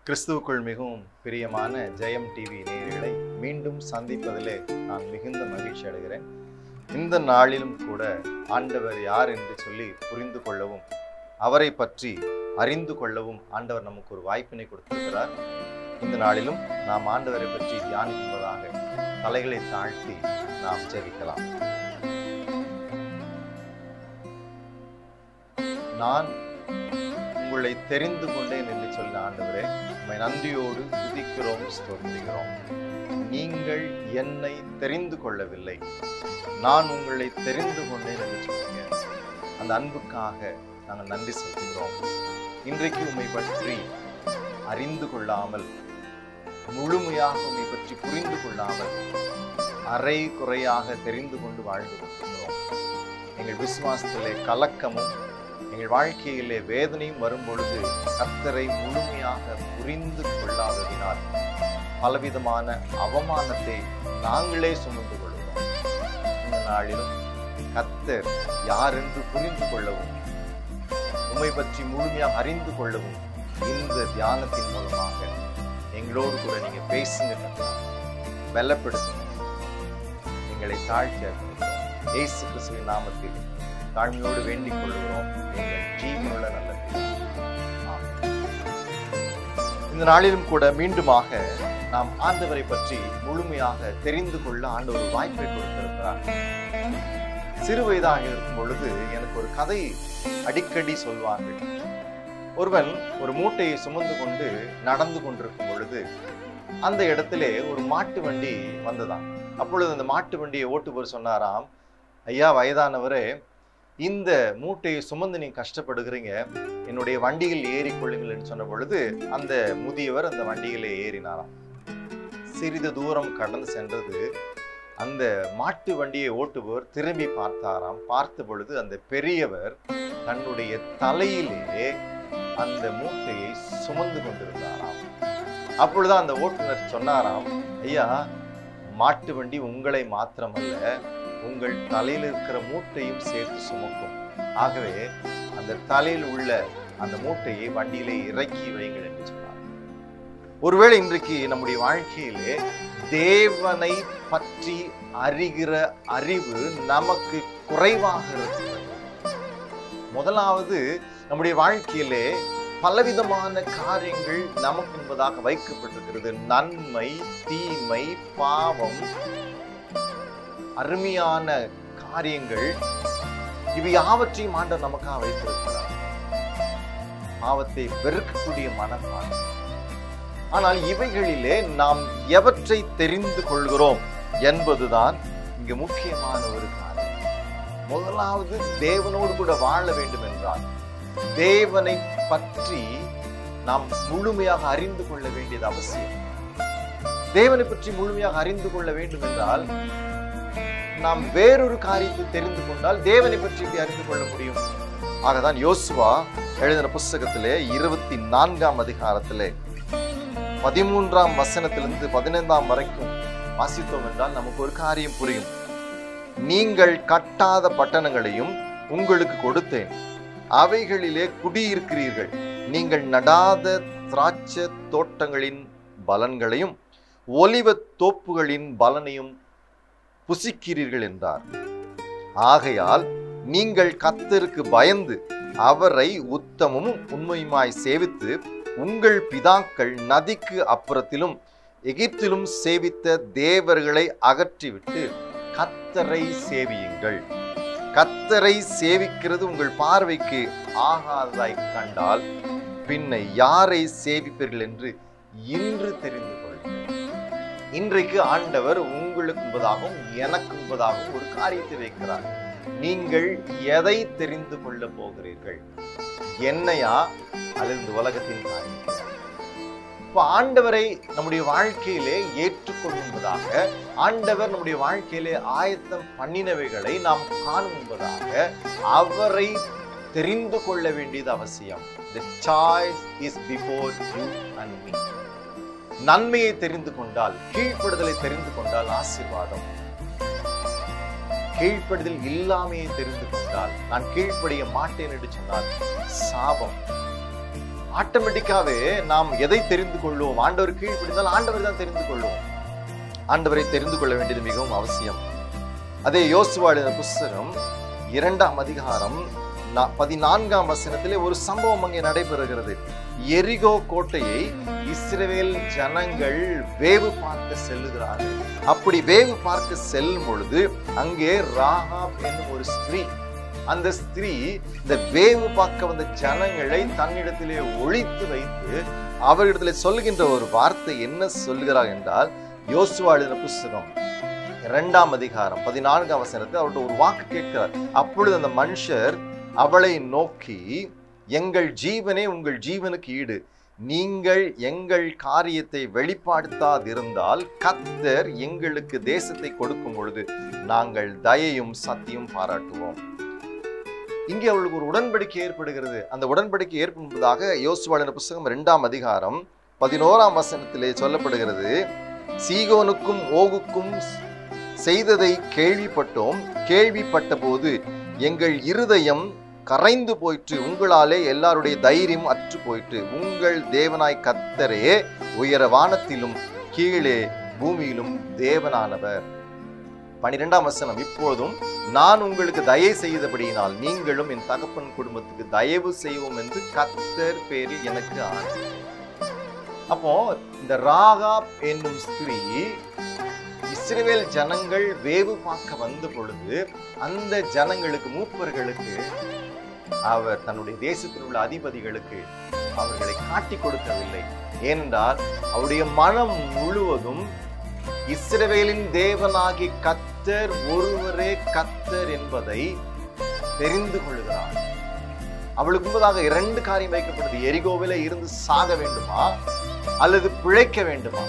கிறிஸ்துவுக்குள் மிகவும் பிரியமான ஜெயம் டிவி நேயர்களை மீண்டும் சந்திப்பதிலே நான் மிகுந்த மகிழ்ச்சி அடைகிறேன் இந்த நாளிலும் கூட ஆண்டவர் யார் என்று சொல்லி புரிந்து கொள்ளவும் அவரை பற்றி அறிந்து கொள்ளவும் ஆண்டவர் நமக்கு ஒரு வாய்ப்பினை கொடுத்திருக்கிறார் இந்த நாளிலும் நாம் ஆண்டவரை பற்றி தியானிக்கும்பதாக தலைகளை தாழ்த்தி நாம் ஜெபிக்கலாம் நான் உங்களை தெரிந்து கொண்டேன் என்று சொல்ல ஆண்டவரே உம்மை நன்றியோடு துதிக்கிறோம் ஸ்தோத்திரிக்கிறோம் நீங்கள் என்னை தெரிந்து கொள்ளவில்லை நான் உங்களை தெரிந்து கொண்டேன் என்று சொன்னீங்க அந்த அன்புக்காக நாங்கள் நன்றி செலுத்துகிறோம் இன்றைக்கு உம்மை பற்றி அறிந்து கொள்ளாமல் முழுமையாக உம்மை பற்றி புரிந்து கொள்ளாமல் அரை குறையாக தெரிந்து கொண்டு வாழ்ந்து கொண்டிருக்கிறோம் எங்கள் விசுவாசத்திலே கலக்கமும் எங்கள் வாழ்க்கையிலே வேதனையும் வரும்பொழுது கர்த்தரை முழுமையாக புரிந்து கொள்ளாததினால் பலவிதமான அவமானத்தை நாங்களே சுமந்து கொள்கிறோம் இந்த நாளிலும் கர்த்தர் யார் என்று புரிந்து கொள்ளவும் உம்மை பற்றி முழுமையாக அறிந்து கொள்ளவும் இந்த தியானத்தின் மூலமாக எங்களோடு கூட நீங்க பேசுங்க கர்த்தர். பலப்படுத்துங்க எங்களை தாழ்த்தி அர்ப்பணிக்கிறோம். இயேசு கிறிஸ்துவின் நாமத்தில் தாழ்மையோடு வேண்டிக் கொள்கிறோம் எங்கள் ஜீவனுள்ள நல்ல பிதாவே. ஆமென். இந்த நாளிலும் கூட மீண்டுமாக நாம் ஆண்டவரை பற்றி முழுமையாக தெரிந்து கொள்ள ஆண்டவர் ஒரு வாய்ப்பை கொடுத்திருக்கிறார் சிறு வயதாக இருக்கும் பொழுது எனக்கு ஒரு கதை அடிக்கடி சொல்வார்கள் ஒருவன் ஒரு மூட்டையை சுமந்து கொண்டு நடந்து கொண்டிருக்கும் பொழுது அந்த இடத்திலே ஒரு மாட்டு வண்டி வந்ததாம் அப்பொழுது அந்த மாட்டு வண்டியை ஓட்டுபவர் சொன்னாராம் ஐயா வயதானவரே இந்த மூட்டையை சுமந்து நீங்க கஷ்டப்படுகிறீங்க என்னுடைய வண்டியில் ஏறிக்கொள்ளுங்கள் என்று சொன்ன பொழுது அந்த முதியவர் அந்த வண்டியிலே ஏறினாராம் சிறிது தூரம் கடந்து சென்றது அந்த மாட்டு வண்டியை ஓட்டுபவர் திரும்பி பார்த்தாராம் பார்த்த பொழுது அந்த பெரியவர் தன்னுடைய தலையிலே அந்த மூட்டையை சுமந்து கொண்டிருந்தாராம் அப்பொழுதுதான் அந்த ஓட்டுநர் சொன்னாராம் ஐயா மாட்டு வண்டி உங்களை மாத்திரமல்ல உங்கள் தலையில் இருக்கிற மூட்டையும் சேர்த்து சுமக்கும் ஆகவே அந்த தலையில் உள்ள அந்த மூட்டையை வண்டியிலே இறக்கி வைங்கள் என்று சொன்னார் ஒருவேளை இன்றைக்கு நம்முடைய வாழ்க்கையிலே தேவனை பற்றி அறிகிற அறிவு நமக்கு குறைவாக இருக்கிறது முதலாவது நம்முடைய வாழ்க்கையிலே பலவிதமான காரியங்கள் நமக்கு என்பதாக வைக்கப்பட்டிருக்கிறது நன்மை தீமை பாவம் அருமையான காரியங்கள் இவை யாவற்றையும் ஆண்டவர் நமக்காக வைத்திருக்கிறார் பாவத்தை வெறுக்கக்கூடிய மனப்பான்மை ஆனால் இவைகளிலே நாம் எவற்றை தெரிந்து கொள்கிறோம் என்பதுதான் இங்கு முக்கியமான ஒரு காரியம் முதலாவது தேவனோடு கூட வாழ வேண்டும் என்றால் தேவனை பற்றி நாம் முழுமையாக அறிந்து கொள்ள வேண்டியது அவசியம் தேவனை பற்றி முழுமையாக அறிந்து கொள்ள வேண்டும் என்றால் நாம் வேறொரு காரியத்தை தெரிந்து கொண்டால் தேவனை பற்றி எப்படி அறிந்து கொள்ள முடியும் ஆகதான் யோசுவா எழுதின புஸ்தகத்திலே இருபத்தி நான்காம் அதிகாரத்திலே பதிமூன்றாம் வசனத்திலிருந்து பதினைந்தாம் வரைக்கும் வாசித்தோம் என்றால் நமக்கு ஒரு காரியம் புரியும் நீங்கள் கட்டாத பட்டணங்களையும் உங்களுக்கு கொடுத்தேன் அவைகளிலே குடியிருக்கிறீர்கள் நீங்கள் நடாத திராட்சை தோட்டங்களின் பலன்களையும் ஒலிவ தோப்புகளின் பலனையும் புசிக்கிறீர்கள் என்றார் ஆகையால் நீங்கள் கத்தருக்கு பயந்து அவரை உத்தமமும் உண்மையுமாய் சேவித்து உங்கள் பிதாக்கள் நதிக்கு அப்புறத்திலும் எகிப்திலும் சேவித்த தேவர்களை அகற்றிவிட்டு கத்தரை சேவியுங்கள் கத்தரை சேவிக்கிறது உங்கள் பார்வைக்கு ஆகாததாய் கண்டால் பின்ன யாரை சேவிப்பீர்கள் என்று இன்று தெரிந்து கொள்ளுங்கள் இன்றைக்கு ஆண்டவர் உங்களுக்கு என்பதாகவும் எனக்கு என்பதாகவும் ஒரு காரியத்தை வைக்கிறார் நீங்கள் எதை தெரிந்து கொள்ள போகிறீர்கள் என்னையா அல்லது இந்த உலகத்தின் காரியம் இப்போ ஆண்டவரை நம்முடைய வாழ்க்கையிலே ஏற்றுக்கொள்ளும்பதாக ஆண்டவர் நம்முடைய வாழ்க்கையிலே ஆயத்தம் பண்ணினவைகளை நாம் காணும் என்பதாக அவரை தெரிந்து கொள்ள வேண்டியது அவசியம் the choice is before you and me நன்மையை தெரிந்து கொண்டால் கீழ்ப்படுதலை தெரிந்து கொண்டால் ஆசீர்வாதம் கீழ்ப்படுதல் இல்லாமையை தெரிந்து கொண்டால் நான் கீழ்ப்படிய மாட்டேன் என்று சொன்னால் சாபம் ஆட்டோமேட்டிக்காவே நாம் எதை தெரிந்து கொள்வோம் ஆண்டவர் கீழ்ப்படிந்தால் ஆண்டவர் தான் தெரிந்து கொள்வோம் ஆண்டவரை தெரிந்து கொள்ள வேண்டியது மிகவும் அவசியம் அதே யோசுவாளின புஸ்தகம் இரண்டாம் அதிகாரம் நா- பதினான்காம் வசனத்திலே ஒரு சம்பவம் அங்கே நடைபெறுகிறது எரிகோ கோட்டையை இஸ்ரவேல் ஜனங்கள் வேவு பார்க்க செல்லுகிறார்கள் அப்படி வேவு பார்க்க செல்லும் பொழுது அங்கே ராகாப் என்னும் ஒரு ஸ்திரீ அந்த ஸ்திரீ இந்த வேவு பார்க்க வந்த ஜனங்களை தன்னிடத்திலே ஒழித்து வைத்து அவரிடத்திலே சொல்கின்ற ஒரு வார்த்தை என்ன சொல்கிறார் என்றால் யோசுவாளின புஸ்தகம் இரண்டாம் அதிகாரம் பதினான்காம் வசனத்தில் அவர்கிட்ட ஒரு வாக்கு கேட்கிறார் அப்பொழுது அந்த மனுஷர் அவளை நோக்கி எங்கள் ஜீவனே உங்கள் ஜீவனுக்கு ஈடு நீங்கள் எங்கள் காரியத்தை வெளிப்படுத்தாதிருந்தால் கத்தர் எங்களுக்கு தேசத்தை கொடுக்கும் பொழுது நாங்கள் தயையும் சத்தியும் பாராட்டுவோம் இங்கே அவளுக்கு ஒரு உடன்படிக்கை ஏற்படுகிறது அந்த உடன்படிக்கை ஏற்படுவதாக யோசுவாளின் புஸ்தகம் இரண்டாம் அதிகாரம் பதினோராம் வசனத்திலே சொல்லப்படுகிறது சீகோனுக்கும் ஓகுக்கும் செய்ததை கேள்விப்பட்டோம் கேள்விப்பட்ட போது எங்கள் இருதயம் கரைந்து போயிற்று உங்களாலே எல்லாருடைய தைரியம் அற்று போயிற்று உங்கள் தேவனாய் கத்தரே உயர வானத்திலும் கீழே பூமியிலும் தேவனானவர் பனிரெண்டாம் வசனம் இப்பொழுதும் நான் உங்களுக்கு தயை செய்தபடியினால் நீங்களும் என் தகப்பன் குடும்பத்துக்கு தயவு செய்வோம் என்று கத்தர் பேரில் எனக்கு ஆணை அப்போ இந்த ராகாப் என்னும் ஸ்திரீ இஸ்ரவேல் ஜனங்கள் வேவு பார்க்க வந்த பொழுது அந்த ஜனங்களுக்கு மூப்பர்களுக்கு அவர் தன்னுடைய தேசத்தில் உள்ள அதிபதிகளுக்கு அவர்களை காட்டி கொடுக்கவில்லை ஏனென்றால் அவருடைய மனம் முழுவதும் இஸ்ரவேலின் தேவனாகி கத்தர் ஒருவரே கத்தர் என்பதை தெரிந்து கொள்கிறார் அவளுக்கு முன்பதாக இரண்டு காரியம் வைக்கப்படுது எரிகோவில இருந்து சாக வேண்டுமா அல்லது பிழைக்க வேண்டுமா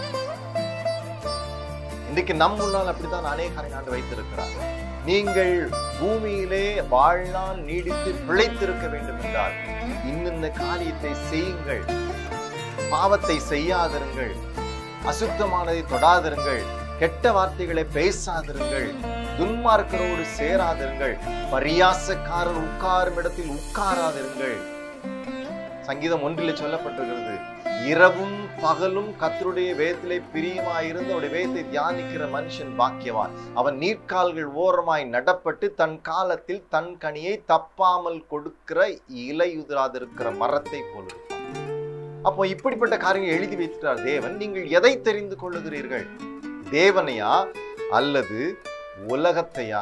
இன்றைக்கு நம் முன்னால் அப்படித்தான் அநேக காரியம் ஆண்டு வைத்திருக்கிறார் நீங்கள் பூமியிலே வாழ்நாள் நீடித்து பிழைத்திருக்க வேண்டும் என்றால் இன்னின்ன காரியத்தை செய்யுங்கள் பாவத்தை செய்யாதிருங்கள் அசுத்தமானதை தொடாதிருங்கள் கெட்ட வார்த்தைகளை பேசாதிருங்கள் துன்மார்க்கரோடு சேராதிருங்கள் பரியாசக்காரர் உட்காரும் இடத்தில் உட்காராதிருங்கள் சங்கீதம் ஒன்றிலே சொல்லப்பட்டிருக்கிறது இரவும் பகலும் கத்தருடைய வேதத்திலே பிரியமாயிருந்து அவருடைய வேதத்தை தியானிக்கிற மனுஷன் பாக்கியவான் அவன் நீர்க்கால்கள் ஓரமாய் நடப்பட்டு தன் காலத்தில் தன் கனியை தப்பாமல் கொடுக்கிற இலையுதிராதிருக்கிற மரத்தை போல இருப்பான் அப்போ இப்படிப்பட்ட காரியங்கள் எழுதி வைத்துட்டார் தேவன் நீங்கள் எதை தெரிந்து கொள்ளுகிறீர்கள் தேவனையா அல்லது உலகத்தையா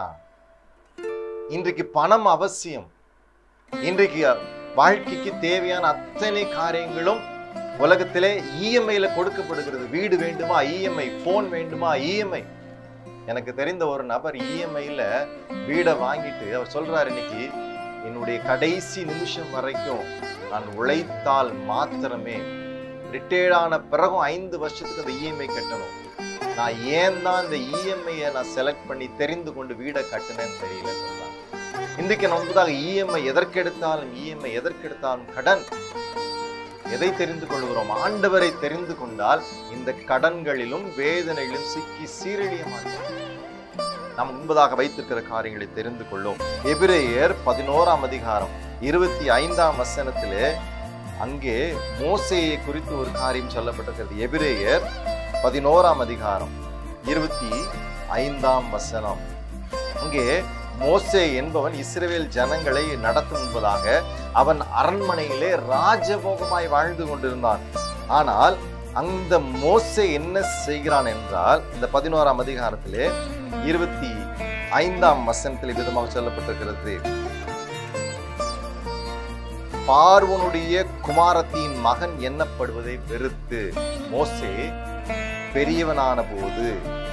இன்றைக்கு பணம் அவசியம் இன்றைக்கு வாழ்க்கைக்கு தேவையான அத்தனை காரியங்களும் உலகத்திலே இஎம்ஐல கொடுக்கப்படுகிறது வீடு வேண்டுமா இஎம்ஐ போன் வேண்டுமா இஎம்ஐ எனக்கு தெரிந்த ஒரு நபர் இஎம்ஐல வீடை வாங்கிட்டு அவர் சொல்றாரு இன்னைக்கு என்னுடைய கடைசி நிமிஷம் வரைக்கும் நான் உழைத்தால் மாத்திரமே ரிட்டையர்ட் ஆன பிறகும் ஐந்து வருஷத்துக்கு அந்த இஎம்ஐ கட்டணும் நான் ஏன் தான் இந்த இஎம்ஐயை நான் செலக்ட் பண்ணி தெரிந்து கொண்டு வீடை கட்டினேன்னு தெரியல சொல்றாங்க இன்றைக்கு நமக்குதாக இஎம்ஐ எதற்கெடுத்தாலும் இஎம்ஐ எதற்கெடுத்தாலும் கடன் எதை தெரிந்து கொள்கிறோம் ஆண்டவரை தெரிந்து கொண்டால் இந்த கடன்களிலும் வேதனையிலும் சிக்கி சீரழிய மாட்டோம் நாம் முன்பதாக வைத்திருக்கிற காரியங்களை தெரிந்து கொள்ளும் எபிரேயர் பதினோராம் அதிகாரம் இருபத்தி ஐந்தாம் வசனத்திலே அங்கே மோசேயை குறித்து ஒரு காரியம் சொல்லப்பட்டிருக்கிறது எபிரேயர் பதினோராம் அதிகாரம் இருபத்தி ஐந்தாம் வசனம் அங்கே மோசே என்பவன் இஸ்ரவேல் ஜனங்களை நடத்தும் என்பதாக அவன் அரண்மனையிலே ராஜபோகமாய் வாழ்ந்து கொண்டிருந்தான் ஆனால் அந்த மோசே என்ன செய்கிறான் என்றால் இந்த பதினோராம் அதிகாரத்திலே இருபத்தி ஐந்தாம் வசனத்தில் விதமாக சொல்லப்பட்டிருக்கிறது பார்வனுடைய குமாரத்தின் மகன் எண்ணப்படுவதை வெறுத்து மோசே பெரியவனான போது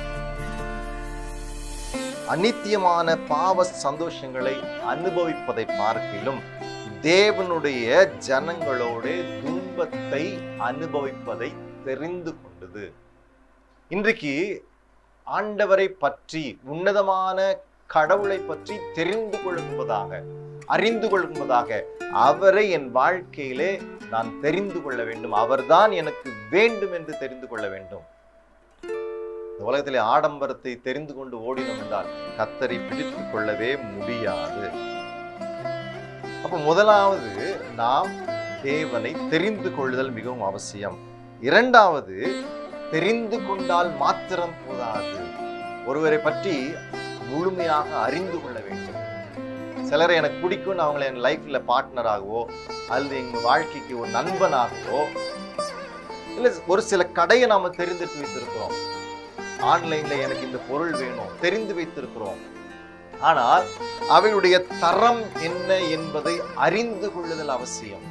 அநித்தியமான பாவ சந்தோஷங்களை அனுபவிப்பதை பார்க்கிலும் தேவனுடைய ஜனங்களோட துன்பத்தை அனுபவிப்பதை தெரிந்து கொண்டது இன்றைக்கு ஆண்டவரை பற்றி உன்னதமான கடவுளை பற்றி தெரிந்து கொள்ளும்பதாக அறிந்து கொள்ளும்பதாக அவரை என் வாழ்க்கையிலே நான் தெரிந்து கொள்ள வேண்டும் அவர்தான் எனக்கு வேண்டும் என்று தெரிந்து கொள்ள வேண்டும் இந்த உலகத்திலே ஆடம்பரத்தை தெரிந்து கொண்டு ஓடினோம் என்றால் கத்தரை பிடித்துக் கொள்ளவே முடியாது அப்ப முதலாவது நாம் தேவனை தெரிந்து கொள்ளுதல் மிகவும் அவசியம் இரண்டாவது தெரிந்து கொண்டால் மாத்திரம் போதாது ஒருவரை பற்றி முழுமையாக அறிந்து கொள்ள வேண்டும் சிலரை எனக்கு பிடிக்கும்னு அவங்கள என் லைஃப்ல பார்ட்னராகவோ அல்லது எங்க வாழ்க்கைக்கு ஒரு நண்பனாகவோ இல்ல ஒரு சில கடையை நாம தெரிந்தெடுத்து வைத்திருக்கிறோம் ஆன்லைன்ல எனக்கு இந்த பொருள் வேணும் தெரிந்து வைத்திருக்கிறோம் ஆனால் அவையுடைய தரம் என்ன என்பதை அறிந்து கொள்ளுதல் அவசியம்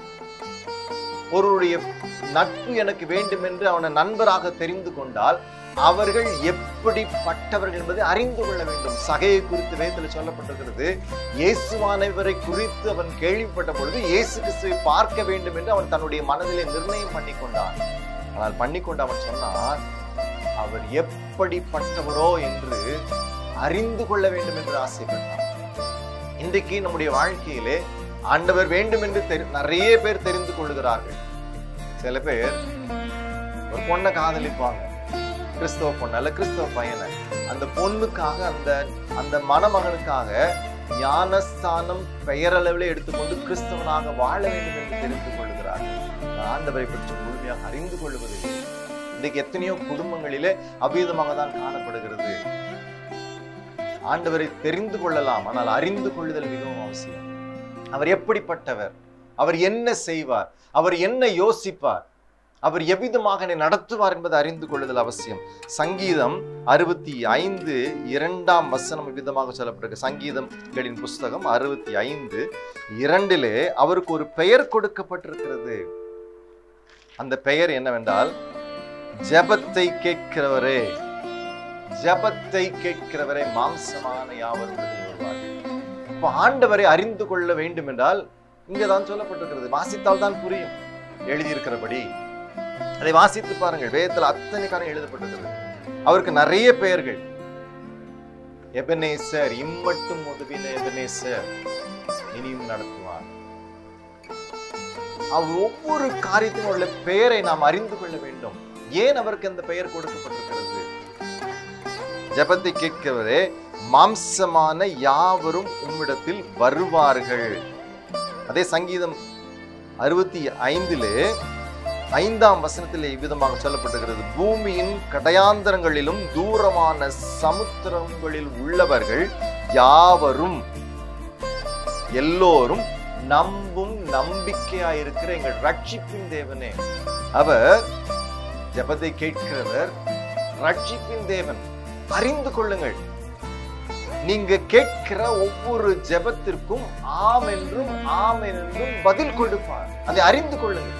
ஒருவருடைய நட்பு எனக்கு வேண்டும் என்று அவனை நண்பராக தெரிந்து கொண்டால் அவர்கள் எப்படிப்பட்டவர்கள் என்பதை அறிந்து கொள்ள வேண்டும் சகையை குறித்து வேதத்தில் சொல்லப்பட்டிருக்கிறது இயேசுவானவரை குறித்து அவன் கேள்விப்பட்ட பொழுது இயேசு கிறிஸ்துவை பார்க்க வேண்டும் என்று அவன் தன்னுடைய மனதிலே நிர்ணயம் பண்ணி கொண்டான் ஆனால் பண்ணிக்கொண்டு அவன் சொன்னான் அவர் எப்படிப்பட்டவரோ என்று அறிந்து கொள்ள வேண்டும் என்று ஆசைப்பட்டான் இன்றைக்கு நம்முடைய வாழ்க்கையிலே ஆண்டவர் வேண்டும் என்று தெரி நிறைய பேர் தெரிந்து கொள்ளுகிறார்கள் சில பேர் ஒரு பொண்ணை காதலிப்பாங்க கிறிஸ்தவ பொண்ணு அல்ல கிறிஸ்தவ பையனை அந்த பொண்ணுக்காக அந்த அந்த மணமகனுக்காக ஞானஸ்தானம் பெயரளவிலே எடுத்துக்கொண்டு கிறிஸ்தவனாக வாழ வேண்டும் என்று தெரிந்து கொள்ளுகிறார்கள் ஆனால் ஆண்டவரை பற்றி முழுமையாக அறிந்து கொள்வதில்லை இன்றைக்கு எத்தனையோ குடும்பங்களிலே அபீதமாக தான் காணப்படுகிறது ஆண்டவரை தெரிந்து கொள்ளலாம் ஆனால் அறிந்து கொள்ளுதல் மிகவும் அவசியம் அவர் எப்படிப்பட்டவர் அவர் என்ன செய்வார் அவர் என்ன யோசிப்பார் அவர் எவ்விதமாக என்னை நடத்துவார் என்பதை அறிந்து கொள்ளுதல் அவசியம் சங்கீதம் அறுபத்தி ஐந்து இரண்டாம் வசனம் விதமாக சொல்லப்பட்டிருக்கு சங்கீதங்களின் புஸ்தகம் அறுபத்தி ஐந்து இரண்டிலே அவருக்கு ஒரு பெயர் கொடுக்கப்பட்டிருக்கிறது அந்த பெயர் என்னவென்றால் ஜெபத்தை கேட்கிறவரே ஜெபத்தை கேட்கிறவரை மாம்சமான யாவரும் விடுதலை வருவார்கள் இப்போ ஆண்டவரை அறிந்து கொள்ள வேண்டும் என்றால் இங்கதான் சொல்லப்பட்டிருக்கிறது வாசித்தால் தான் புரியும் எழுதியிருக்கிறபடி அதை வாசித்து பாருங்கள் வேதத்தில் அத்தனை காரம் எழுதப்பட்டிருக்கிறது அவருக்கு நிறைய பெயர்கள் எபனேசர் இம்மட்டும் உதவின எபனேசர் இனியும் நடத்துவார் அவர் ஒவ்வொரு காரியத்திலும் உள்ள பெயரை நாம் அறிந்து கொள்ள வேண்டும் ஏன் அவருக்கு அந்த பெயர் கொடுக்கப்பட்டிருக்கிறது ஜெபத்தை கேட்கிறவரே மாம்சமான யாவரும் உம்மிடத்தில் வருவார்கள் அதே சங்கீதம் அறுபத்தி ஐந்திலே ஐந்தாம் வசனத்தில் இவ்விதமாக சொல்லப்பட்டிருக்கிறது பூமியின் கடையாந்தரங்களிலும் தூரமான சமுத்திரங்களில் உள்ளவர்கள் யாவரும் எல்லோரும் நம்பும் நம்பிக்கையாயிருக்கிற எங்கள் ரட்சிப்பின் தேவனே அவர் ஜெபத்தை கேட்கிறவர் ரட்சிப்பின் தேவன் அறிந்து கொள்ளுங்கள் நீங்க கேட்கிற ஒவ்வொரு ஜெபத்திற்கும் ஆம் என்றும் ஆம் என்றும் பதில் கொடுப்பார் அதை அறிந்து கொள்ளுங்கள்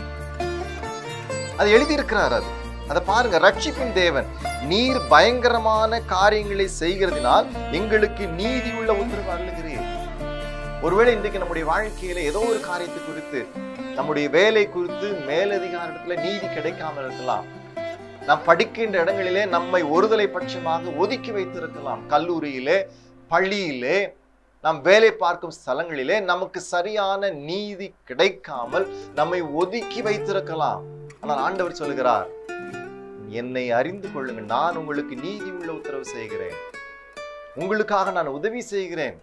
அது எழுதியிருக்கிறார் அது அதை பாருங்க ரட்சிப்பின் தேவன் நீர் பயங்கரமான காரியங்களை செய்கிறதினால் எங்களுக்கு நீதி உள்ள உத்தரவு அருளுகிறீர் ஒருவேளை இன்றைக்கு நம்முடைய வாழ்க்கையில ஏதோ ஒரு காரியத்தை குறித்து நம்முடைய வேலை குறித்து மேலதிகாரத்துல நீதி கிடைக்காமல் இருக்கலாம் நாம் படிக்கின்ற இடங்களிலே நம்மை ஒருதலை பட்சமாக ஒதுக்கி வைத்திருக்கலாம் கல்லூரியிலே பள்ளியிலே நாம் வேலை பார்க்கும் ஸ்தலங்களிலே நமக்கு சரியான நீதி கிடைக்காமல் நம்மை ஒதுக்கி வைத்திருக்கலாம் ஆனால் ஆண்டவர் சொல்லுகிறார் என்னை அறிந்து கொள்ளுங்கள் நான் உங்களுக்கு நீதி உள்ள உத்தரவு செய்கிறேன் உங்களுக்காக நான் உதவி செய்கிறேன்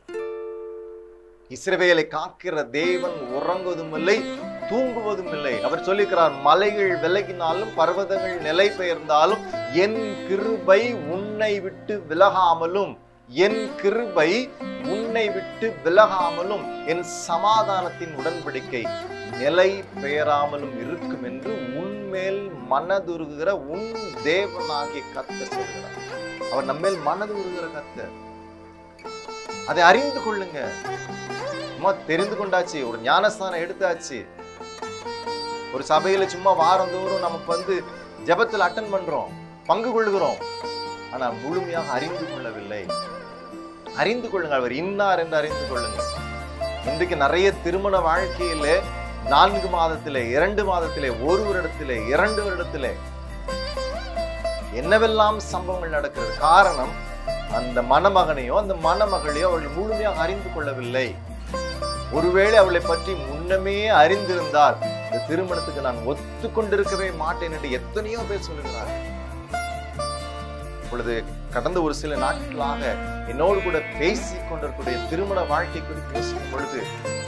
இஸ்ரவேலை காக்கிற தேவன் உறங்குவதும் இல்லை தூங்குவதும் இல்லை அவர் சொல்லியிருக்கிறார் மலைகள் விலகினாலும் பர்வதங்கள் நிலை பெயர்ந்தாலும் என் கிருபை உன்னை விட்டு விலகாமலும் என் கிருபை உன்னை விட்டு விலகாமலும் என் சமாதானத்தின் உடன்படிக்கை நிலை பெயராமலும் இருக்கும் என்று உன்மேல் மனதுருகிற உன் தேவனாகிய கத்த சொல்கிறார் அவர் நம்மேல் மனதுருகிற கத்த அதை அறிந்து கொள்ளுங்க சும்மா தெரிந்து கொண்டாச்சு ஒரு ஞானஸ்தானம் எடுத்தாச்சு ஒரு சபையில சும்மா வாரந்தோறும் நமக்கு வந்து ஜெபத்தில் அட்டன் பண்றோம் பங்கு கொள்கிறோம் ஆனா முழுமையாக அறிந்து கொள்ளவில்லை அறிந்து கொள்ளுங்கள் அவர் இன்னார் என்று அறிந்து கொள்ளுங்கள் இன்றைக்கு நிறைய திருமண வாழ்க்கையில நான்கு மாதத்திலே இரண்டு மாதத்திலே ஒரு வருடத்திலே இரண்டு வருடத்திலே என்னவெல்லாம் சம்பவங்கள் நடக்கிறது காரணம் அந்த மணமகனையோ அந்த மணமகளையோ அவள் முழுமையாக அறிந்து கொள்ளவில்லை ஒருவேளை அவளை பற்றி முன்னமே அறிந்திருந்தால் இந்த திருமணத்துக்கு நான் ஒத்துக்கொண்டிருக்கவே மாட்டேன் என்று எத்தனையோ பேர் சொல்லுகிறார்கள் இப்பொழுது கடந்த ஒரு சில நாட்களாக என்னோடு கூட பேசி கொண்டிருக்கூடிய திருமண வாழ்க்கை குறித்து யோசிக்கும் பொழுது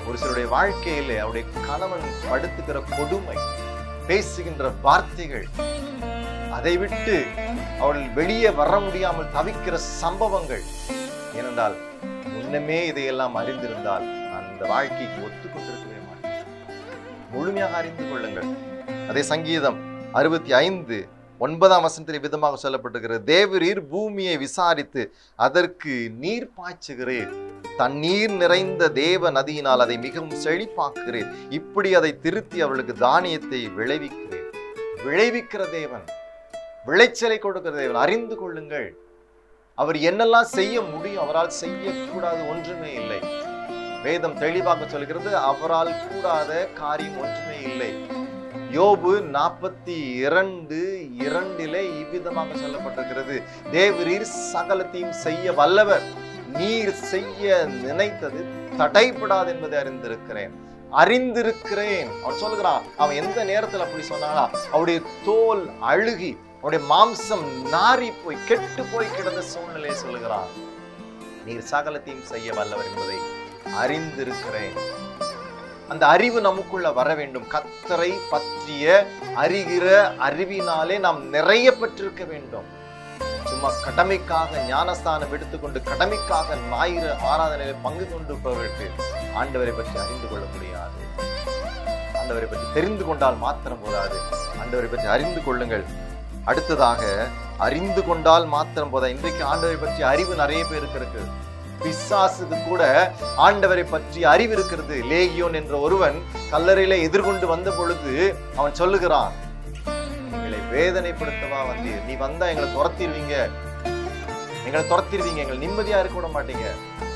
ஒரு சிலருடைய வாழ்க்கையிலே அவருடைய கணவன் படுத்துகிற கொடுமை பேசுகின்ற வார்த்தைகள் அதை விட்டு அவள் வெளியே வர முடியாமல் தவிக்கிற சம்பவங்கள் ஏனென்றால் முன்னமே இதையெல்லாம் அறிந்திருந்தால் அந்த வாழ்க்கைக்கு ஒத்துக்கொண்டிருக்கவே மாட்டேன் முழுமையாக அறிந்து கொள்ளுங்கள் அதே சங்கீதம் அறுபத்தி ஐந்து ஒன்பதாம் வசனத்தில் விதமாக சொல்லப்பட்டிருக்கிறது தேவரீர் பூமியை விசாரித்து அதற்கு நீர் பாய்ச்சுகிறீர் தண்ணீர் நிறைந்த தேவ நதியினால் அதை மிகவும் செழிப்பாக்குகிறீர் இப்படி அதை திருத்தி அவர்களுக்கு தானியத்தை விளைவிக்கிறேன் விளைவிக்கிற தேவன் விளைச்சலை கொடுக்கிற தேவன் அறிந்து கொள்ளுங்கள் அவர் என்னெல்லாம் செய்ய முடியும் அவரால் செய்யக்கூடாத ஒன்றுமே இல்லை வேதம் தெளிவாக சொல்கிறது அவரால் கூடாத காரியம் ஒன்றுமே இல்லை யோபு நாற்பத்தி இரண்டு இரண்டிலே இவ்விதமாக சொல்லப்பட்டிருக்கிறது தேவரீர் சகலத்தையும் செய்ய வல்லவர் நீர் செய்ய நினைத்தது தடைப்படாது என்பதை அறிந்திருக்கிறேன் அறிந்திருக்கிறேன் அவன் சொல்லுகிறான் அவன் எந்த நேரத்தில் அப்படி சொன்னானா அவருடைய தோல் அழுகி அவருடைய மாம்சம் நாரி போய் கெட்டு போய் கிடந்த சூழ்நிலையை சொல்லுகிறான் நீர் சகலத்தையும் செய்ய வல்லவர் என்பதை அறிந்திருக்கிறேன் அந்த அறிவு நமக்குள்ள வர வேண்டும் கத்தரை பற்றிய அறிகிற அறிவினாலே நாம் நிறைய பெற்றிருக்க வேண்டும் சும்மா கடமைக்காக ஞானஸ்தானம் எடுத்துக்கொண்டு கடமைக்காக ஞாயிறு ஆராதனையில் பங்கு கொண்டிருப்பவர்களுக்கு ஆண்டவரை பற்றி அறிந்து கொள்ள முடியாது ஆண்டவரை பற்றி தெரிந்து கொண்டால் மாத்திரம் போதாது ஆண்டவரை பற்றி அறிந்து கொள்ளுங்கள் அடுத்ததாக அறிந்து கொண்டால் மாத்திரம் போதா இன்றைக்கு ஆண்டவரை பற்றி அறிவு நிறைய பேருக்கு இருக்கு பிசாசுக்கு கூட ஆண்டவரை பற்றி அறிவு இருக்கிறது லேகியோன் என்ற ஒருவன் கல்லறையில எதிர்கொண்டு வந்த பொழுது அவன் சொல்லுகிறான் எங்களை வேதனைப்படுத்தவா வந்தீர் நீ வந்தா எங்களை துரத்திடுவீங்க எங்களை துரத்திடுவீங்க எங்களை நிம்மதியா இருக்க விட மாட்டீங்க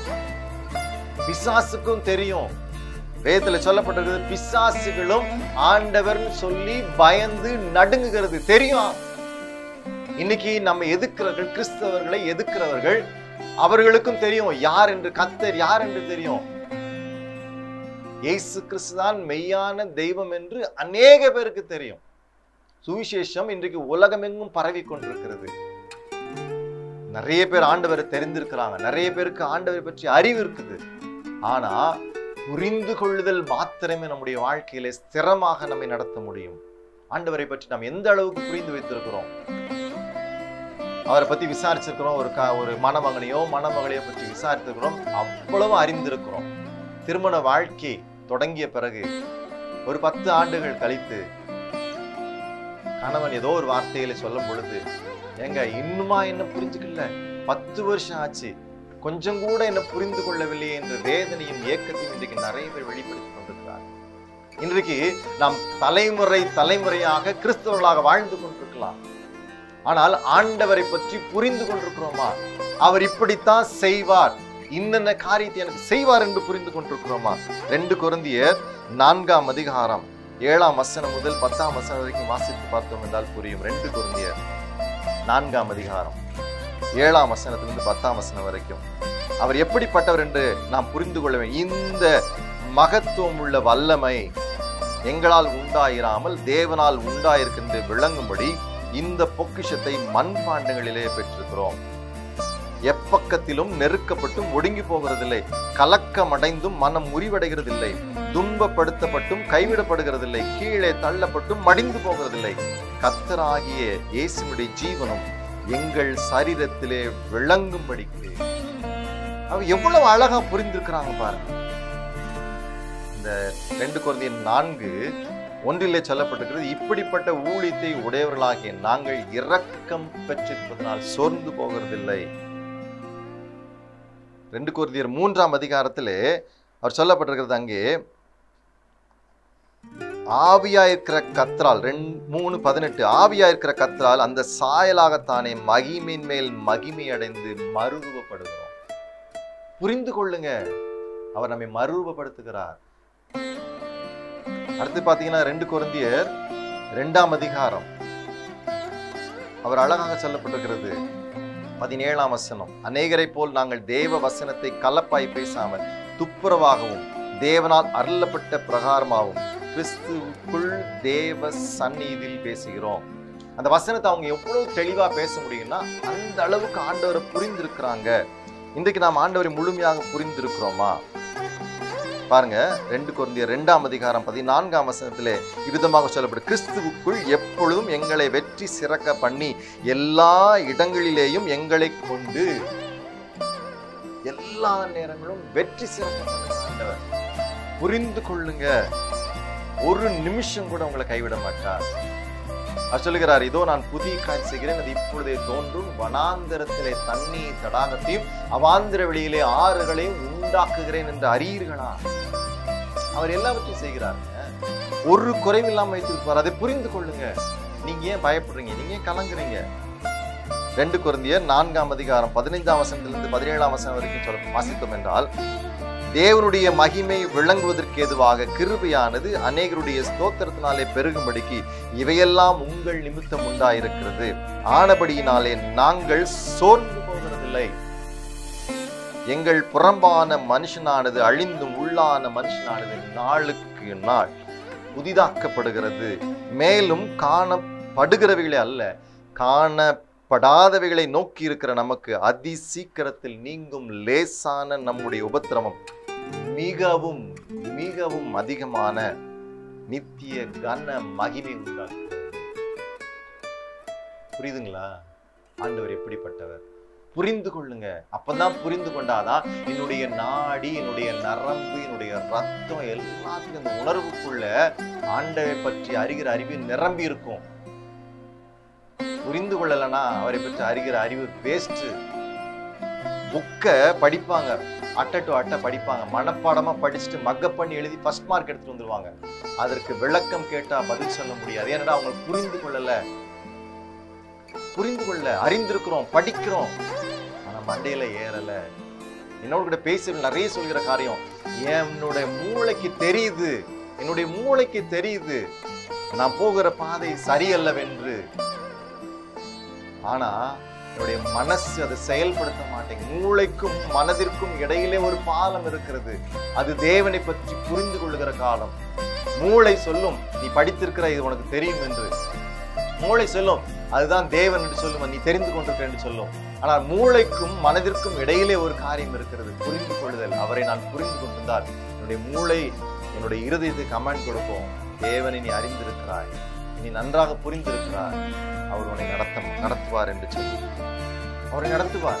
பிசாசுக்கும் தெரியும் வேதத்துல சொல்லப்பட்டிருக்கிறது பிசாசுகளும் ஆண்டவர்னு சொல்லி பயந்து நடுங்குகிறது தெரியும் இன்னைக்கு நம்ம எதிர்க்கிறவர்கள் கிறிஸ்தவர்களை எதிர்க்கிறவர்கள் அவர்களுக்கும் தெரியும் யார் என்று கத்தர் யார் என்று தெரியும் இயேசு கிறிஸ்து தான் மெய்யான தெய்வம் என்று அநேக பேருக்கு தெரியும் சுவிசேஷம் இன்றைக்கு உலகமெங்கும் பரவி கொண்டிருக்கிறது நிறைய பேர் ஆண்டவரை தெரிந்திருக்கிறாங்க நிறைய பேருக்கு ஆண்டவரை பற்றி அறிவு இருக்குது ஆனா புரிந்து கொள்ளுதல் மாத்திரமே நம்முடைய வாழ்க்கையில ஸ்திரமாக நம்மை நடத்த முடியும் ஆண்டவரை பற்றி நாம் எந்த அளவுக்கு புரிந்து வைத்திருக்கிறோம் அவரை பத்தி விசாரிச்சிருக்கிறோம் ஒரு க ஒரு மணமகனையோ மணமகளையோ பற்றி விசாரித்திருக்கிறோம் அவ்வளவு அறிந்திருக்கிறோம் திருமண வாழ்க்கை தொடங்கிய பிறகு ஒரு பத்து ஆண்டுகள் கழித்து கணவன் ஏதோ ஒரு வார்த்தையில சொல்லும் பொழுது ஏங்க இன்னுமா என்ன புரிஞ்சுக்கல பத்து வருஷம் ஆச்சு கொஞ்சம் கூட என்ன புரிந்து கொள்ளவில்லை என்ற வேதனையும் ஏக்கத்தையும் இன்றைக்கு நிறைய பேர் வெளிப்படுத்திக் கொண்டிருக்கிறார் இன்றைக்கு நாம் தலைமுறை தலைமுறையாக கிறிஸ்தவர்களாக வாழ்ந்து கொண்டிருக்கலாம் ஆனால் ஆண்டவரை பற்றி புரிந்து கொண்டிருக்கிறோமா அவர் இப்படித்தான் செய்வார் இன்னென்ன காரியத்தை எனக்கு செய்வார் என்று புரிந்து கொண்டிருக்கிறோமா ரெண்டு குருந்தியர் நான்காம் அதிகாரம் ஏழாம் வசனம் முதல் பத்தாம் வசனம் வரைக்கும் வாசித்து பார்த்தோம் என்றால் புரியும் ரெண்டு குருந்தியர் நான்காம் அதிகாரம் ஏழாம் வசனத்திலிருந்து பத்தாம் வசனம் வரைக்கும் அவர் எப்படிப்பட்டவர் என்று நாம் புரிந்து கொள்ள வேண்டும் இந்த மகத்துவம் உள்ள வல்லமை எங்களால் உண்டாயிராமல் தேவனால் உண்டாயிருக்கின்ற விளங்கும்படி இந்த பொக்கிஷத்தை மண்பாண்டங்களிலே பெற்றிருக்கிறோம் எப்பக்கத்திலும் நெருக்கப்பட்டும் ஒடுங்கி போகிறதில்லை கலக்கமடைந்தும் மனம் முறிவடைகிறதில்லை துன்பப்படுத்தப்பட்டும் கைவிடப்படுகிறதில்லை கீழே தள்ளப்பட்டும் மடிந்து போகிறதில்லை கத்தராகிய இயேசுடைய ஜீவனும் எங்கள் சரீரத்திலே விளங்கும்படிக்கு அவ எவ்வளவு அழகா புரிந்திருக்கிறாங்க பாருங்க இந்த ரெண்டு குழந்தையின் நான்கு ஒன்றிலே சொல்லப்பட்டிருக்கிறது இப்படிப்பட்ட ஊழியத்தை உடையவர்களாகிய நாங்கள் இரக்கம் பெற்றிருப்பதனால் சோர்ந்து போகிறதில்லை ரெண்டு குருதியர் மூன்றாம் அதிகாரத்திலே அவர் சொல்லப்பட்டிருக்கிறது அங்கே ஆவியா இருக்கிற கத்ரால் ரெண்டு மூணு பதினெட்டு ஆவியா இருக்கிற கத்ரால் அந்த சாயலாகத்தானே மகிமையின் மேல் மகிமை அடைந்து மறுரூபப்படுகிறோம் புரிந்து கொள்ளுங்க அவர் நம்மை மறுரூபப்படுத்துகிறார் அடுத்து பாத்தீங்கன்னா ரெண்டு குருந்தியர் ரெண்டாம் அதிகாரம் அவர் அழகாக சொல்லப்பட்டிருக்கிறது பதினேழாம் வசனம் அநேகரை போல் நாங்கள் தேவ வசனத்தை கலப்பாய் பேசாமல் துப்புரவாகவும் தேவனால் அருளப்பட்ட பிரகாரமாகவும் கிறிஸ்துவுக்குள் தேவ சந்நிதியில் பேசுகிறோம் அந்த வசனத்தை அவங்க எவ்வளவு தெளிவா பேச முடியும்னா அந்த அளவுக்கு ஆண்டவரை புரிந்திருக்கிறாங்க இன்றைக்கு நாம் ஆண்டவரை முழுமையாக புரிந்திருக்கிறோமா பாருங்க ரெண்டு குழந்தைய ரெண்டாம் அதிகாரம் பதினான்காம் வசனத்திலே இவ்விதமாக சொல்லப்படும் கிறிஸ்துவுக்குள் எப்பொழுதும் எங்களை வெற்றி சிறக்க பண்ணி எல்லா இடங்களிலேயும் எங்களை கொண்டு எல்லா நேரங்களும் வெற்றி சிறக்க பண்ணுகிற ஆண்டவர் புரிந்து கொள்ளுங்க ஒரு நிமிஷம் கூட உங்களை கைவிட மாட்டார் அவர் சொல்லுகிறார் இதோ நான் புதிய காட்சி செய்கிறேன் அது இப்பொழுதே தோன்றும் வனாந்தரத்திலே தண்ணீர் தடாகத்தையும் அவாந்திர வெளியிலே ஆறுகளையும் உண்டாக்குகிறேன் என்று அறியீர்களா அவர் எல்லாவற்றையும் செய்கிறாருங்க ஒரு குறைவில்லாம வைத்திருப்பார் அதை புரிந்து கொள்ளுங்க நீங்க ஏன் பயப்படுறீங்க நீங்க ஏன் கலங்குறீங்க ரெண்டு குருந்தியர் நான்காம் அதிகாரம் பதினைந்தாம் வசனத்திலிருந்து பதினேழாம் வசனம் வரைக்கும் சொல்ல வாசித்தோம் என்றால் தேவனுடைய மகிமை விளங்குவதற்கு ஏதுவாக கிருபையானது அநேகருடைய ஸ்தோத்திரத்தினாலே பெருகும்படிக்கு இவையெல்லாம் உங்கள் நிமித்தம் உண்டாயிருக்கிறது ஆனபடியினாலே நாங்கள் சோர்ந்து போகிறதில்லை எங்கள் புறம்பான மனுஷனானது அழிந்தும் உள்ளான மனுஷனானது நாளுக்கு நாள் புதிதாக்கப்படுகிறது மேலும் காணப்படுகிறவைகளே அல்ல காணப்படாதவைகளை நோக்கி இருக்கிற நமக்கு அதி சீக்கிரத்தில் நீங்கும் லேசான நம்முடைய உபத்திரமம் மிகவும் மிகவும் அதிகமான நித்திய கன மகிமை உண்டாக்குகிறது புரியுதுங்களா ஆண்டவர் எப்படிப்பட்டவர் புரிந்து கொள்ளுங்க அப்பதான் புரிந்து கொண்டாதான் என்னுடைய நாடி என்னுடைய நரம்பு என்னுடைய ரத்தம் எல்லாத்துக்கும் இந்த உணர்வுக்குள்ள ஆண்டவை பற்றி அறிகிற அறிவு நிரம்பி இருக்கும் புரிந்து கொள்ளலைன்னா அவரை பற்றி அறிகிற அறிவு வேஸ்ட் புக்கை படிப்பாங்க அட்டை டு அட்டை படிப்பாங்க மனப்பாடமா படிச்சுட்டு மக்கப் பண்ணி எழுதி ஃபர்ஸ்ட் மார்க் எடுத்துட்டு வந்துருவாங்க அதற்கு விளக்கம் கேட்டா பதில் சொல்ல முடியாது ஏன்னா அவங்க புரிந்து கொள்ளல புரிந்து கொள்ள அறிந்திருக்கிறோம் படிக்கிறோம் ஆனா மண்டையில ஏறல என்னோட கூட பேசி நிறைய சொல்கிற காரியம் என்னுடைய மூளைக்கு தெரியுது என்னுடைய மூளைக்கு தெரியுது நான் போகிற பாதை சரியல்லவென்று ஆனா என்னுடைய மனசு அதை செயல்படுத்த மாட்டேங்க மூளைக்கும் மனதிற்கும் இடையிலே ஒரு பாலம் இருக்கிறது அது தேவனை பற்றி புரிந்து கொள்ளுகிற காலம் மூளை சொல்லும் நீ படித்திருக்கிற இது உனக்கு தெரியும் என்று மூளை சொல்லும் அதுதான் தேவன் என்று சொல்லும் நீ தெரிந்து கொண்டிருக்க என்று சொல்லும் ஆனால் மூளைக்கும் மனதிற்கும் இடையிலே ஒரு காரியம் இருக்கிறது புரிந்து கொள்ளுதல் அவரை நான் புரிந்து கொண்டிருந்தால் என்னுடைய மூளை என்னுடைய இருதயத்தை கமெண்ட் கொடுக்கும் தேவனை நீ அறிந்திருக்கிறாய் நீ நன்றாக புரிந்திருக்கிறாய் அவர் உன்னை நடத்த நடத்துவார் என்று சொல்லி அவரை நடத்துவார்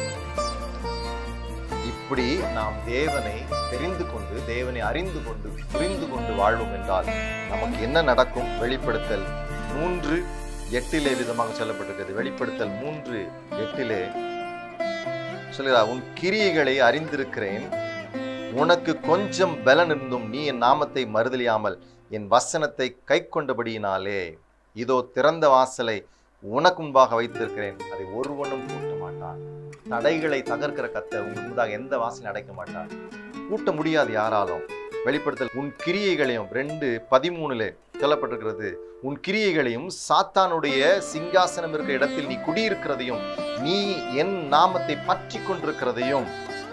இப்படி நாம் தேவனை தெரிந்து கொண்டு தேவனை அறிந்து கொண்டு புரிந்து கொண்டு வாழ்வோம் என்றால் நமக்கு என்ன நடக்கும் வெளிப்படுத்தல் மூன்று எட்டிலே விதமாக சொல்லப்பட்டிருக்கிறது வெளிப்படுத்தல் மூன்று எட்டிலே சொல்கிறார் உன் கிரியைகளை அறிந்திருக்கிறேன் உனக்கு கொஞ்சம் பலன் இருந்தும் நீ என் நாமத்தை மறுதலியாமல் என் வசனத்தை கை கொண்டபடியினாலே இதோ திறந்த வாசலை உனக்கு முன்பாக வைத்திருக்கிறேன் அதை ஒருவனும் பூட்ட மாட்டான் தடைகளை தகர்க்கிற கத்த உன் முன்பாக எந்த வாசலையும் அடைக்க மாட்டான் பூட்ட முடியாது யாராலும் வெளிப்படுத்தல் உன் கிரியைகளையும் ரெண்டு பதிமூணுல சொல்லப்பட்டிருக்கிறது உன் கிரியைகளையும் சாத்தானுடைய சிங்காசனம் இருக்கிற இடத்தில் நீ குடியிருக்கிறதையும் நீ என் நாமத்தை பற்றி கொண்டிருக்கிறதையும்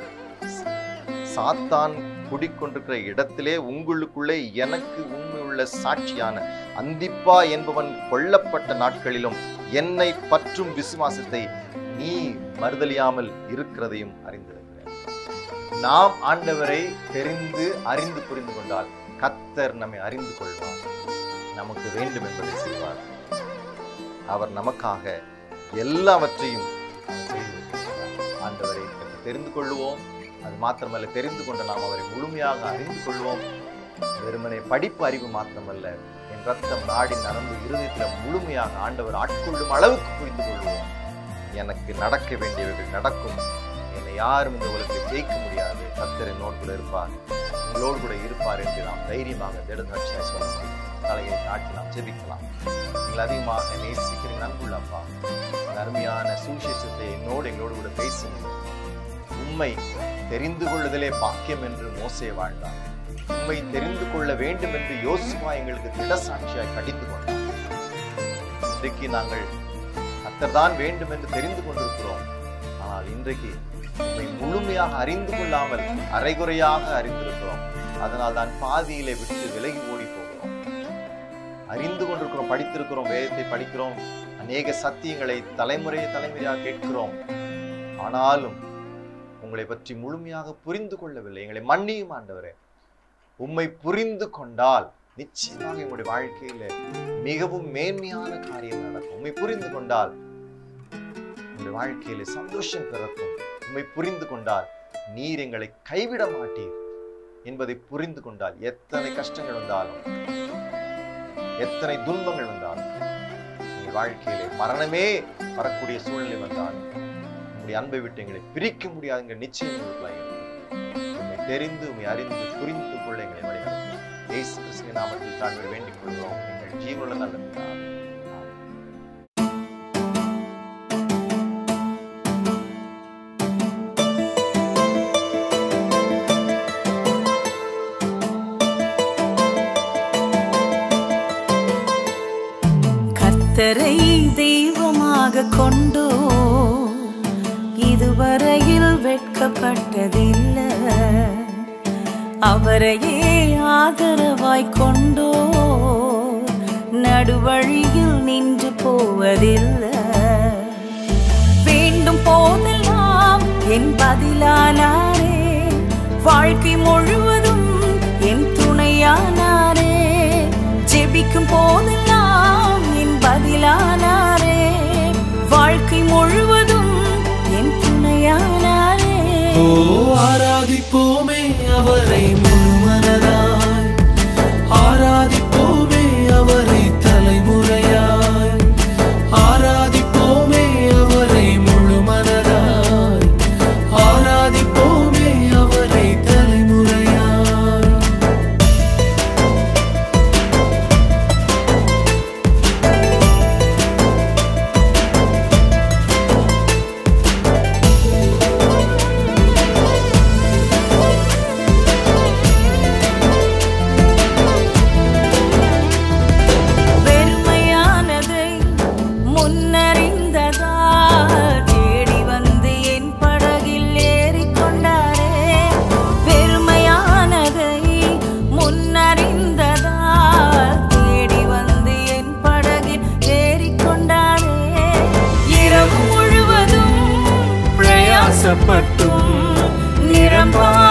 சாத்தான் குடிக்கொண்டிருக்கிற இடத்திலே உங்களுக்குள்ளே எனக்கு உண்மையுள்ள சாட்சியான அந்திப்பா என்பவன் கொல்லப்பட்ட நாட்களிலும் என்னை பற்றும் விசுவாசத்தை நீ மறுதலியாமல் இருக்கிறதையும் அறிந்திருக்கிறேன் நாம் ஆண்டவரை தெரிந்து அறிந்து புரிந்து கொண்டால் கத்தர் நம்மை அறிந்து கொள்வார் நமக்கு வேண்டும் என்பதை செய்வார் அவர் நமக்காக எல்லாவற்றையும் அவர் செய்து வைத்திருக்கிறார். ஆண்டவரை பற்றி தெரிந்து கொள்வோம் அது மாத்திரமல்ல தெரிந்து கொண்ட நாம் அவரை முழுமையாக அறிந்து கொள்வோம் வெறுமனே படிப்பு அறிவு மாத்திரமல்ல என் ரத்தம் நாடி நரம்பு இருதயத்துல முழுமையாக ஆண்டவர் ஆட்கொள்ளும் அளவுக்கு புரிந்து கொள்வோம் எனக்கு நடக்க வேண்டியவர்கள் நடக்கும் என்னை யாரும் இந்த உலகத்தில் ஜெயிக்க முடியாது கத்தர் என்னோடு கூட இருப்பார் உங்களோடு கூட இருப்பார் என்று நாம் தைரியமாக திடதாட்சியாக சொல்ல முடியும் தலையை தாட்டி நாம் ஜெபிக்கலாம் நீங்கள் அதிகமாக நேசிக்கிறீங்க அன்புள்ள அப்பா இந்த அருமையான சுவிசேஷத்தை என்னோடு எங்களோடு கூட பேசுங்க உண்மை தெரிந்து கொள்ளுதலே பாக்கியம் என்று மோசே வாழ்ந்தார் உண்மை தெரிந்து கொள்ள வேண்டும் என்று யோசுவா எங்களுக்கு திடசாட்சியாய் கடிந்து கொண்டார் இன்றைக்கு நாங்கள் கத்தர்தான் வேண்டும் என்று தெரிந்து கொண்டிருக்கிறோம் ஆனால் இன்றைக்கு உண்மை முழுமையாக அறிந்து கொள்ளாமல் அரைகுறையாக அறிந்திருக்கிறோம் அதனால் தான் பாதியிலே விட்டு விலகி ஓடி போகிறோம் அறிந்து கொண்டிருக்கிறோம் படித்திருக்கிறோம் வேதத்தை படிக்கிறோம் அநேக சத்தியங்களை தலைமுறை தலைமுறையாக கேட்கிறோம் ஆனாலும் உங்களை பற்றி முழுமையாக புரிந்து கொள்ளவில்லை எங்களை மன்னியும் ஆண்டவரே உம்மை புரிந்து கொண்டால் நிச்சயமாக உங்களுடைய வாழ்க்கையில மிகவும் மேன்மையான காரியம் நடக்கும் உம்மை புரிந்து கொண்டால் உங்களுடைய வாழ்க்கையில சந்தோஷம் பிறக்கும் உம்மை புரிந்து கொண்டால் நீர் எங்களை கைவிட மாட்டீர் என்பதை புரிந்து கொண்டால் எத்தனை கஷ்டங்கள் வந்தாலும் எத்தனை துன்பங்கள் வந்தாலும் உங்கள் வாழ்க்கையிலே மரணமே வரக்கூடிய சூழ்நிலை வந்தாலும் உங்களுடைய அன்பை விட்டு எங்களை பிரிக்க முடியாதுங்கிற நிச்சயம் உங்களுக்குள்ளாக இருக்கும். உம்மை தெரிந்து உண்மை அறிந்து புரிந்து கொள்ள எங்களை வழிநடத்தும் இயேசு கிறிஸ்துவின் நாமத்தில் தாங்கள் வேண்டிக் கொள்கிறோம் எங்கள் ஜீவனுள்ள நல்ல பிதாவே. ஆமென். கர்த்தரை தெய்வமாக கொண்டோ இதுவரையில் வெட்கப்பட்டதில்லை அவரையே ஆதரவாய் கொண்டோ நடுவழியில் நின்று போவதில்லை வேண்டும் போதெல்லாம் என் பதிலானாரே வாழ்க்கை முழுவதும் என் துணையானாரே ஜெபிக்கும் போதெல்லாம் என் பதிலானாரே வாழ்க்கை முழுவதும் என் துணையானாரே ஓ ஆராதிப்போமே அவரை முழுமனதாய் ஆராதிப்போமே அவரை தலைமுறையாய் ஆராதிப்போமே அவரை முழுமனதாய் ஆராதிப்போமே அவரை தலைமுறையாய் வெறுமையானதை முன்னறிந்ததா தேடி வந்து என் படகில் ஏறிக்கொண்டாரே வெறுமையானதை முன்னறிந்ததா தேடி வந்து என் படகில் ஏறிக்கொண்டாரே இரவு முழுவதும் பிரயாசப்பட்டும் நிரம்பாத